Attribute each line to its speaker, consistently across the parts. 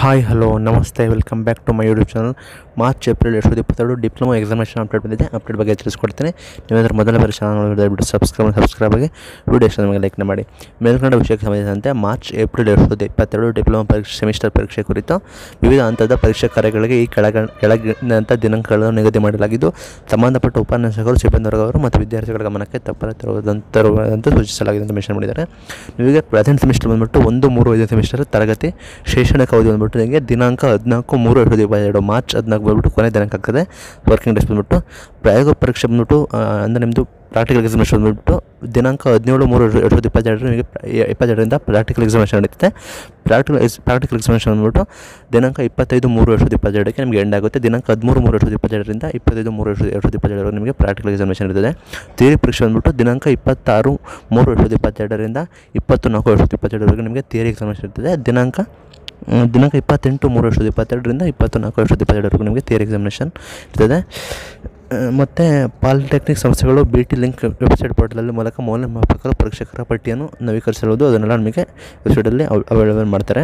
Speaker 1: hi hello ನಮಸ್ತೆ welcome back to my YouTube channel March April ಎರಡು ಸಾವಿರದ ಇಪ್ಪತ್ತೆರಡು ಡಿಪ್ಲೊಮಾ ಎಕ್ಸಾಮಿನೇಷನ್ ಅಪ್ಡೇಟ್ ಬಂದಿದೆ ಅಪ್ಡೇಟ್ ಬಗ್ಗೆ ತಿಳಿಸ್ಕೊಡ್ತೀನಿ ನೀವೇನಾದ್ರೂ ಮೊದಲ ಬಾರಿ ಚಾನಲ್ ದಯವಿಟ್ಟು ಸಬ್ಸ್ಕ್ರೈಬ್ ಸಬ್ಸ್ಕ್ರೈಬ್ ಆಗಿ ವಿಡಿಯೋ ಇಷ್ಟ ನಮಗೆ ಲೈಕ್ನ ಮಾಡಿ ಮೇಲ್ಕಂಡ ವಿಷಯಕ್ಕೆ ಸಂಬಂಧಿಸಿದಂತೆ ಮಾರ್ಚ್ ಏಪ್ರಿಲ್ ಎರಡು ಸಾವಿರದ ಇಪ್ಪತ್ತೆರಡು ಡಿಪ್ಲೊಮಾ ಪರೀಕ್ಷೆ ಸೆಮಿಸ್ಟರ್ ಪರೀಕ್ಷೆ ಕುರಿತು ವಿವಿಧ ಹಂತದ ಪರೀಕ್ಷಾ ಕಾರ್ಯಗಳಿಗೆ ಈ ಕೆಳಗ ಕೆಳಗಿನಂಥ ದಿನಾಂಕಗಳನ್ನು ನಿಗದಿ ಮಾಡಲಾಗಿದ್ದು ಸಂಬಂಧಪಟ್ಟ ಉಪನ್ಯಾಸಕರು ಸಿಬ್ಬಂದಿ ವರ್ಗವರು ಮತ್ತು ವಿದ್ಯಾರ್ಥಿಗಳ ಗಮನಕ್ಕೆ ತಪ್ಪದೆ ತರುವುದಂತ ತರುವಂತೆ ಸೂಚಿಸಲಾಗಿದೆ ಅಂತ ಮೆನ್ಷನ್ ಮಾಡಿದ್ದಾರೆ ನಿಮಗೆ ಪ್ರೆಸೆಂಟ್ ಸೆಮಿಸ್ಟರ್ ಬಂದ್ಬಿಟ್ಟು ಒಂದು ಮೂರು ಐದು ಸೆಮಿಸ್ಟರ್ ತರಗತಿ ಶೈಕ್ಷಣಿಕ ಅವಧಿ ಬಂದ್ಬಿಟ್ಟು ನಿಮಗೆ ದಿನಾಂಕ ಹದಿನಾಲ್ಕು ಮೂರು ಎರಡು ಸಾವಿರದ ಇಪ್ಪತ್ತೆರಡು ಮಾರ್ಚ್ ಹದಿನಾಲ್ಕು ಬಂದ್ಬಿಟ್ಟು ಕೊನೆ ದಿನಾಂಕ ಆಗ್ತದೆ ವರ್ಕಿಂಗ್ ಡೇಸ್ ಬಂದ್ಬಿಟ್ಟು ಪ್ರಾಯೋಗಿಕ ಪರೀಕ್ಷೆ ಬಂದ್ಬಿಟ್ಟು ಆ, ಅಂದರೆ ನಿಮ್ಮದು ಪ್ರಾಕ್ಟಿಕಲ್ ಎಕ್ಸಾಮಿನೇಷನ್ ಬಂದ್ಬಿಟ್ಟು ದಿನಾಂಕ ಹದಿನೇಳು ಮೂರು ಎರಡು ಎರಡು ಸಾವಿರದ ಇಪ್ಪತ್ತೆರಡು ನಿಮಗೆ ಪ್ರ- ಇಪ್ಪತ್ತೆರಡರಿಂದ ಪ್ರಾಕ್ಟಿಕಲ್ ಎಕ್ಸಾಮಿನೇಷನ್ ನಡೀತದೆ ಪ್ರಾಕ್ಟಿಕಲ್ ಎಕ್ಸ್ ಪ್ರಾಕ್ಟಿಕಲ್ ಎಕ್ಸಾಮಿನೇಷನ್ ಬಂದ್ಬಿಟ್ಟು ದಿನಾಂಕ ಇಪ್ಪತ್ತೈದು ಮೂರು ಎರಡು ಸಾವಿರದ ಇಪ್ಪತ್ತೆರಡಕ್ಕೆ ನಿಮಗೆ ಎಂಡ್ ಆಗುತ್ತೆ ದಿನಾಂಕ ಹದಿಮೂರು ಮೂರು ಎರಡು ಸಾವಿರದ ಇಪ್ಪತ್ತೆರಡರಿಂದ ಇಪ್ಪತ್ತೈದು ಮೂರು ಎರಡು ಸಾವಿರದ ಎರಡು ಸಾವಿರದ ಇಪ್ಪತ್ತೆರಡರವರೆಗೆ ನಿಮಗೆ ಪ್ರಾಕ್ಟಿಕಲ್ ಎಕ್ಸಾಮಿನೇಷನ್ ಇರ್ತದೆ ಥಿಯರಿ ಪರೀಕ್ಷೆ ಬಂದ್ಬಿಟ್ಟು ದಿನಾಂಕ ಇಪ್ಪತ್ತಾರು ಮೂರು ಎರಡು ಸಾವಿರದ ಇಪ್ಪತ್ತೆರಡರಿಂದ ಇಪ್ಪತ್ತು ನಾಲ್ಕು ಎರಡು ಸಾವಿರದ ಇಪ್ಪತ್ತೆರಡರವರೆಗೆ ನಿಮಗೆ ಥಿಯರಿ ಎಕ್ಸಾಮಿನೇಷನ್ ಇರ್ತದೆ ದಿನಾಂಕ ಮ್, ದಿನಾಂಕ ಇಪ್ಪತ್ತೆಂಟು ಮೂರು ಎರಡು ಸಾವಿರದ ಇಪ್ಪತ್ತೆರಡರಿಂದ ಇಪ್ಪತ್ತು ನಾಲ್ಕು ಎರಡು ಸಾವಿರದ ಇಪ್ಪತ್ತೆರಡರವರೆಗೂ ನಿಮಗೆ ಥಿಯರಿ ಎಕ್ಸಾಮಿನೇಷನ್ ಇರ್ತದೆ ಆ, ಮತ್ತು ಪಾಲಿಟೆಕ್ನಿಕ್ ಸಂಸ್ಥೆಗಳು B T link website portal ಮೂಲಕ ಮೌಲ್ಯಮಾಪಕರು ಪರೀಕ್ಷಕರ ಪಟ್ಟಿಯನ್ನು ನವೀಕರಿಸಬಹುದು ಅದನ್ನೆಲ್ಲ ನಿಮಗೆ ವೆಬ್ಸೈಟಲ್ಲಿ ಅವೈಲೇಬಲ್ ಮಾಡ್ತಾರೆ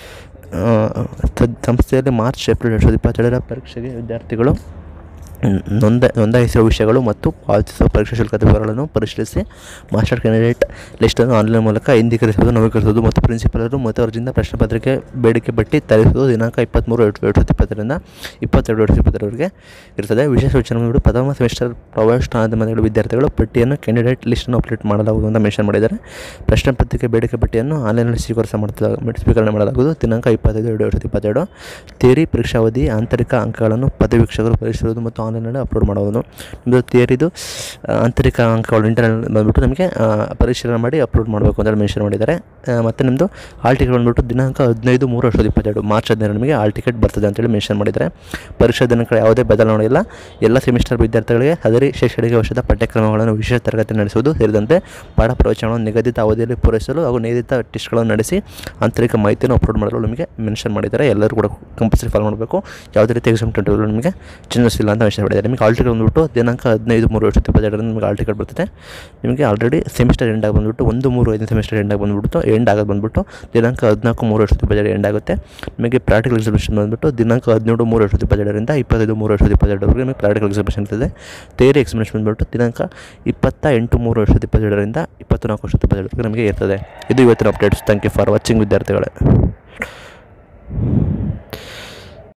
Speaker 1: ಆ, ತದ್- ಸಂಸ್ಥೆಯಲ್ಲಿ ಮಾರ್ಚ್ ಏಪ್ರಿಲ್ ಎರಡು ಸಾವಿರದ ಇಪ್ಪತ್ತೆರಡರ ಪರೀಕ್ಷೆಗೆ ವಿದ್ಯಾರ್ಥಿಗಳು ಮ್, ನೊಂದ ನೋಂದಾಯಿಸಿರುವ ವಿಷಯಗಳು ಮತ್ತು ಪಾವತಿಸುವ ಪರೀಕ್ಷಾ ಶುಲ್ಕದ ವಿವರಗಳನ್ನು ಪರಿಶೀಲಿಸಿ ಮಾಸ್ಟರ್ ಕ್ಯಾಂಡಿಡೇಟ್ ಲಿಸ್ಟನ್ನು ಆನ್ಲೈನ್ ಮೂಲಕ ಹಿಂದೀಕರಿಸುವುದು ನವೀಕರಿಸುವುದು ಮತ್ತು ಪ್ರಿನ್ಸಿಪಲರು ಮತ್ತು ಅವರಿಂದ ಪ್ರಶ್ನೆ ಪತ್ರಿಕೆ ಬೇಡಿಕೆ ಪಟ್ಟಿ ತರಿಸುವುದು ದಿನಾಂಕ ಇಪ್ಪತ್ತ್ಮೂರು ಎರಡು ಎರಡು ಸಾವಿರದ ಇಪ್ಪತ್ತರಿಂದ ಇಪ್ಪತ್ತೆರಡು ಎರಡು ಸಾವಿರದ ಇಪ್ಪತ್ತರವರೆಗೆ ಇರ್ತದೆ ವಿಶೇಷ ಸೂಚನೆ ಬಂದ್ಬಿಟ್ಟು ಪ್ರಥಮ ಸೆಮಿಸ್ಟರ್ ಪ್ರವೇಶಾನುಮತಿಗಳ ವಿದ್ಯಾರ್ಥಿಗಳು ಪಟ್ಟಿಯನ್ನು ಕ್ಯಾಂಡಿಡೇಟ್ ಲಿಸ್ಟನ್ನು ಅಪ್ಡೇಟ್ ಮಾಡಲಾಗುವುದು ಅಂತ ಮೆನ್ಷನ್ ಮಾಡಿದ್ದಾರೆ ಪ್ರಶ್ನೆ ಪತ್ರಿಕೆ ಬೇಡಿಕೆ ಪಟ್ಟಿಯನ್ನು ಆನ್ಲೈನಲ್ಲಿ ಸ್ವೀಕರಿಸ ಮಾಡ್ತಾ ಸ್ವೀಕರಣೆ ಮಾಡಲಾಗುವುದು ದಿನಾಂಕ ಇಪ್ಪತ್ತೈದು ಎರಡು ಎರಡು ಸಾವಿರದ ಇಪ್ಪತ್ತೆರಡು ಥಿಯರಿ ಪರೀಕ್ಷಾವಧಿ ಆಂತರಿಕ ಅಂಕಗಳನ್ನು ಪದವಿ ವೀಕ್ಷಕರು ಪರಿಶೀಲಿಸುವುದು ಮತ್ತು ಆನ್ಲೈನಲ್ಲಿ ಅಪ್ಲೋಡ್ ಮಾಡುವುದು ನಿಮ್ಮದು ಥಿಯರಿದು ಆ, ಆಂತರಿಕ ಅಂಕಗಳು ಇಂಟರ್ನಲ್ ಬಂದ್ಬಿಟ್ಟು ನಮಗೆ ಆ, ಪರಿಶೀಲನೆ ಮಾಡಿ ಅಪ್ಲೋಡ್ ಮಾಡಬೇಕು ಅಂತ ಮೆನ್ಷನ್ ಮಾಡಿದ್ದಾರೆ ಆ, ಮತ್ತು ನಿಮ್ಮದು ಹಾಲ್ ಟಿಕೆಟ್ ಬಂದ್ಬಿಟ್ಟು ದಿನಾಂಕ ಹದಿನೈದು ಮೂರು ಎರಡು ಸಾವಿರದ ಇಪ್ಪತ್ತೆರಡು ಮಾರ್ಚ್ ಹದಿನೈದು ನಿಮಗೆ ಹಾಲ್ ಟಿಕೆಟ್ ಬರ್ತದೆ ಅಂತೇಳಿ ಮೆನ್ಷನ್ ಮಾಡಿದ್ದಾರೆ ಪರೀಕ್ಷಾ ದಿನಗಳ ಯಾವುದೇ ಬದಲಾವಣೆ ಇಲ್ಲ ಎಲ್ಲ ಸೆಮಿಸ್ಟರ್ ವಿದ್ಯಾರ್ಥಿಗಳಿಗೆ ಹದಿರಿ ಶೈಕ್ಷಣಿಕ ವರ್ಷದ ಪಠ್ಯಕ್ರಮಗಳನ್ನು ವಿಶೇಷ ತರಗತಿ ನಡೆಸುವುದು ಸೇರಿದಂತೆ ಪಾಠ ಪ್ರವಚನಗಳನ್ನು ನಿಗದಿತ ಅವಧಿಯಲ್ಲಿ ಪೂರೈಸಲು ಹಾಗೂ ನಿಗದಿತ ಟೆಸ್ಟ್ಗಳನ್ನು ನಡೆಸಿ ಆಂತರಿಕ ಮಾಹಿತಿಯನ್ನು ಅಪ್ಲೋಡ್ ಮಾಡಲು ನಿಮಗೆ ಮೆನ್ಷನ್ ಮಾಡಿದ್ದಾರೆ ಎಲ್ಲರೂ ಕೂಡ ಕಂಪಲ್ಸರಿ ಫಾಲೋ ಮಾಡಬೇಕು ಯಾವುದೇ ರೀತಿ ಎಕ್ಸಾಮ್ ಟೆಂಟಲ್ಲಿ ನಿಮಗೆ ಚೇಂಜಸ್ ಇಲ್ಲ ಅಂತ ಮೆನ್ಷನ್ ಮಾಡಿದ್ದಾರೆ ನಿಮಗೆ ಆಲ್ ಟಿಕೆಟ್ ಬಂದ್ಬಿಟ್ಟು ದಿನಾಂಕ ಹದಿನೈದು ಮೂರು ವರ್ಷದ ಇಪ್ಪತ್ತೆರಡರಿಂದ ನಿಮಗೆ ಆಲ್ ಟಿಕೆಟ್ ಬರ್ತದೆ ನಿಮಗೆ ಆಲ್ರೆಡಿ ಸೆಮಿಸ್ಟರ್ ಎಂಡ್ ಆಗಿ ಬಂದ್ಬಿಟ್ಟು ಒಂದು ಮೂರು ಐದು ಸೆಮಿಸ್ಟರ್ ಎಂಡ್ ಆಗಿ ಬಂದ್ಬಿಟ್ಟು ಎಂಡ್ ಆಗೋದು ಬಂದ್ಬಿಟ್ಟು ದಿನಾಂಕ ಹದಿನಾಲ್ಕು ಮೂರು ವರ್ಷದ ಇಪ್ಪತ್ತೆರಡು ಎಂಡ್ ಆಗುತ್ತೆ ನಿಮಗೆ ಪ್ರಾಕ್ಟಿಕಲ್ ಎಕ್ಸಾಮಿನೇಷನ್ ಬಂದ್ಬಿಟ್ಟು ದಿನಾಂಕ ಹದಿನೇಳು ಮೂರು ವರ್ಷದ ಇಪ್ಪತ್ತೆರಡರಿಂದ ಇಪ್ಪತ್ತೈದು ಮೂರು ವರ್ಷದ ಇಪ್ಪತ್ತೆರಡರವರೆಗೆ ನಿಮಗೆ ಪ್ರಾಕ್ಟಿಕಲ್ ಎಕ್ಸಾಮಿನೇಷನ್ ಇರ್ತದೆ ಥಿಯರಿ ಎಕ್ಸಾಮಿನೇಷನ್ ಬಂದ್ಬಿಟ್ಟು ದಿನಾಂಕ ಇಪ್ಪತ್ತ ಎಂಟು ಮೂರು ವರ್ಷದ ಇಪ್ಪತ್ತೆರಡರಿಂದ ಇಪ್ಪತ್ತು ನಾಲ್ಕು ವರ್ಷದ ಇಪ್ಪತ್ತೆರಡರವರೆಗೆ ನಮಗೆ ಇರ್ತದೆ ಇದು ಇವತ್ತಿನ updates thank you for watching ವಿದ್ಯಾರ್ಥಿಗಳೇ